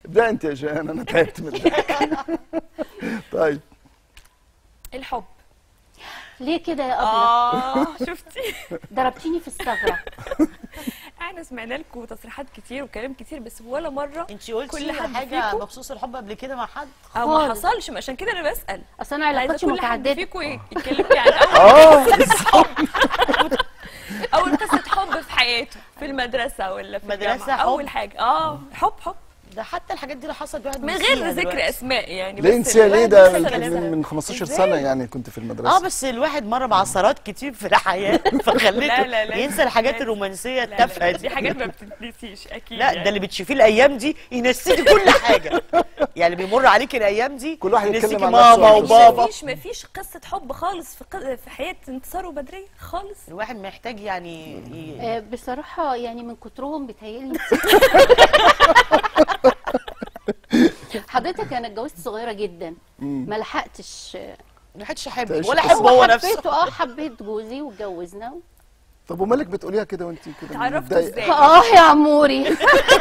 ابدا انت يا جان انا تعبت من الضحك طيب الحب ليه كده يا ابله اه شفتي ضربتيني في الثغره احنا سمعنا لكم تصريحات كتير وكلام كتير بس ولا مره انت قلتي كل حد حاجه فيكم بخصوص الحب قبل كده مع حد او ما خالص. حصلش عشان كده انا بسال اصل انا عايزه علاقاتي كل حد متعدده فيكم يكلمني عن اول اه اول قصه حب في حياته في المدرسه ولا في مدرسة الجامعه حب؟ اول حاجه اه حب حب ده حتى الحاجات دي لو حصلت الواحد من بينسيها غير ذكر دلوقتي. اسماء يعني ليه بس نسيها ليه الواحد ده لسه من, لسه. من, من 15 إزاي؟ سنه يعني كنت في المدرسه اه بس الواحد مر بعثرات كتير في الحياه فخليته لا، لا، لا. ينسى الحاجات لا. الرومانسيه لا، لا، التافهه دي دي حاجات ما بتتنسيش اكيد لا يعني. ده اللي بتشوفيه الايام دي ينسيكي كل حاجه يعني بيمر عليكي الايام دي كل واحد ينسيكي يتكلم عن ماما نفسه عن وبابا مفيش مفيش قصه حب خالص في ق- في حياه انتصار وبدريه خالص الواحد محتاج يعني ي... آه، بصراحه يعني من كترهم بيتهيألي حضرتك انا اتجوزت صغيره جدا ما لحقتش ما حدش يحبك تعيش ولا قصة. حب هو حبيته نفسه اه حبيت جوزي واتجوزنا طب ومالك بتقوليها كده وانت كده اتعرفتوا متضايقة؟ ازاي؟ اه يا عموري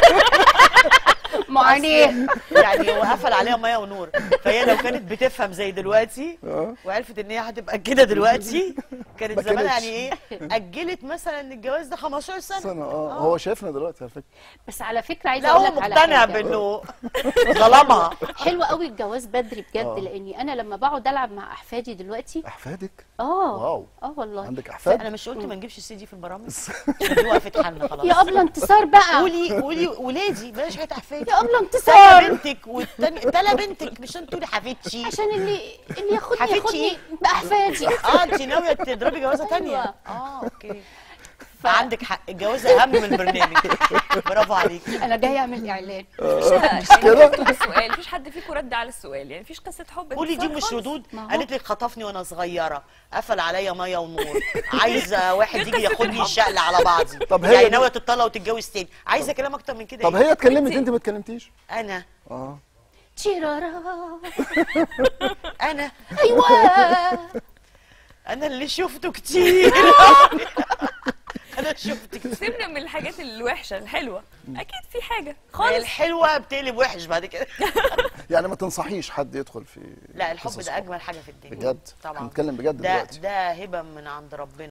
معاناه يعني هو قفل عليها ميه ونور فهي لو كانت بتفهم زي دلوقتي اه وعرفت ان هي هتبقى كده دلوقتي كانت ما زمان كانتش. يعني ايه اجلت مثلا الجواز ده 15 سنه سنه اه هو شايفنا دلوقتي على فكره بس على فكره عايزه لا اقول هو لك على مقتنع حاجه بانه ظلمها حلو قوي الجواز بدري بجد آه. لاني انا لما بقعد العب مع احفادي دلوقتي احفادك اه واو اه والله عندك احفاد انا مش قلت ما نجيبش السي دي في البرامج عشان دي وقفت حالنا خلاص يا ابله انتصار بقى قولي قولي ولادي بلاش حياه احفادي يا ابله تلا انتصار بنتك والتاني تلا بنتك مش انت تقولي حفيدتي عشان اللي اللي ياخدني حفيدتي ياخدني إيه؟ باحفادي اه انت ناويه تضربي جوازه تانية أيوة. اه اوكي عندك حق الجواز اهم من البرنامج برافو عليكي انا جايه اعمل اعلان مش كده؟ السؤال مفيش حد فيكم رد على السؤال يعني مفيش قصه حب قولي دي انتصار مش خالص. ردود ما هو- قالت لك خطفني وانا صغيره قفل عليا ميه ونور عايزه واحد يجي ياخدني الحب. الشقل على بعضي طب هي يعني دي- ناويه تطلق وتتجوز تاني عايزه كلام اكتر من كده طب إيه؟ هي اتكلمت انت ما اتكلمتيش انا اه تشيرارا انا ايوه انا اللي شفته كتير انا شفت كتير سيبنا من الحاجات الوحشه الحلوه اكيد في حاجه هي خالص الحلوه بتقلب وحش بعد كده يعني ما تنصحيش حد يدخل في لا الحب قصص ده اجمل حاجه في الدنيا بجد طبعا نتكلم بجد ده دلوقتي ده هبه من عند ربنا